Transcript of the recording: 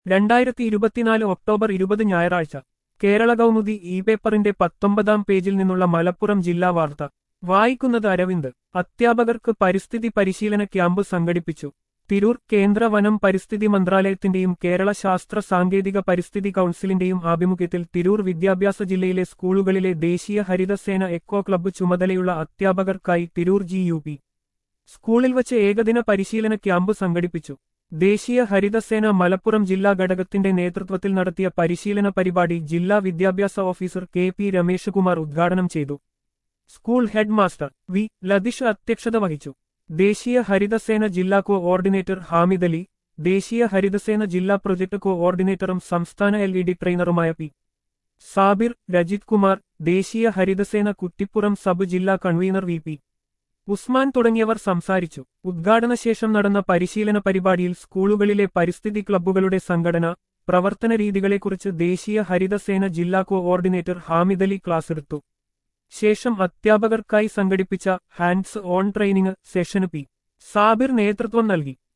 രണ്ടായിരത്തി ഇരുപത്തിനാല് ഒക്ടോബർ ഇരുപത് ഞായറാഴ്ച കേരള കൗമുദി ഇ പേപ്പറിന്റെ പത്തൊമ്പതാം പേജിൽ നിന്നുള്ള മലപ്പുറം ജില്ലാ വാർത്ത വായിക്കുന്നത് അരവിന്ദ് അധ്യാപകർക്ക് പരിസ്ഥിതി പരിശീലന ക്യാമ്പ് സംഘടിപ്പിച്ചു തിരൂർ കേന്ദ്ര വനം പരിസ്ഥിതി മന്ത്രാലയത്തിന്റെയും കേരള ശാസ്ത്ര സാങ്കേതിക പരിസ്ഥിതി കൗൺസിലിന്റെയും ആഭിമുഖ്യത്തിൽ തിരൂർ വിദ്യാഭ്യാസ ജില്ലയിലെ സ്കൂളുകളിലെ ദേശീയ ഹരിതസേന എക്കോ ക്ലബ്ബ് ചുമതലയുള്ള അധ്യാപകർക്കായി തിരൂർ ജി യു പി സ്കൂളിൽ വച്ച് ഏകദിന പരിശീലന ക്യാമ്പ് സംഘടിപ്പിച്ചു ദേശീയ ഹരിതസേന മലപ്പുറം ജില്ലാ ഘടകത്തിന്റെ നേതൃത്വത്തിൽ നടത്തിയ പരിശീലന പരിപാടി ജില്ലാ വിദ്യാഭ്യാസ ഓഫീസർ കെ പി രമേശകുമാർ ഉദ്ഘാടനം ചെയ്തു school head master V Latish അധ്യക്ഷത വഹിച്ചു ദേശീയ ഹരിതസേന ജില്ലാ കോഓർഡിനേറ്റർ ഹാമിദ് അലി ദേശീയ ഹരിതസേന ജില്ലാ പ്രൊജക്ട് കോഓർഡിനേറ്ററും സംസ്ഥാന എൽ ഇ ഡി ട്രെയിനറുമായ പി സാബിർ രജിത് കുമാർ ദേശീയ ഹരിതസേന കുറ്റിപ്പുറം സബ് ജില്ലാ കൺവീനർ വി പി ഉസ്മാൻ തുടങ്ങിയവർ സംസാരിച്ചു ഉദ്ഘാടനശേഷം നടന്ന പരിശീലന പരിപാടിയിൽ സ്കൂളുകളിലെ പരിസ്ഥിതി ക്ലബ്ബുകളുടെ സംഘടന പ്രവർത്തന രീതികളെക്കുറിച്ച് ദേശീയ ഹരിതസേന ജില്ലാ കോഓർഡിനേറ്റർ ഹാമിദ് അലി ക്ലാസ്സെടുത്തു ശേഷം അധ്യാപകർക്കായി സംഘടിപ്പിച്ച ഹാൻഡ്സ് ഓൺ ട്രെയിനിങ് സെഷന് പി സാബിർ നേതൃത്വം നൽകി